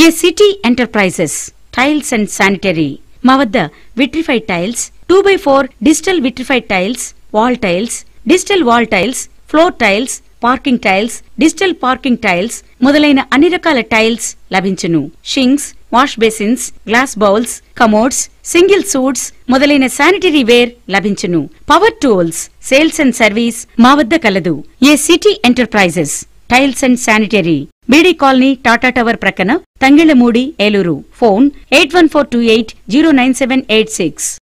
A city enterprises tiles and sanitary మా వద్ద vitrified tiles two by four digital vitrified tiles wall tiles digital wall tiles floor tiles parking tiles digital parking tiles మొదలైన అన్ని రకాల tiles లభించును sinks wash basins glass bowls commodes single suits మొదలైన sanitary ware లభించును power tools sales and service మా వద్ద కలదు A city enterprises tiles and sanitary BD colony Tata tower ప్రక్కన Tangellamudi Eluru phone eight one four two eight zero nine seven eight six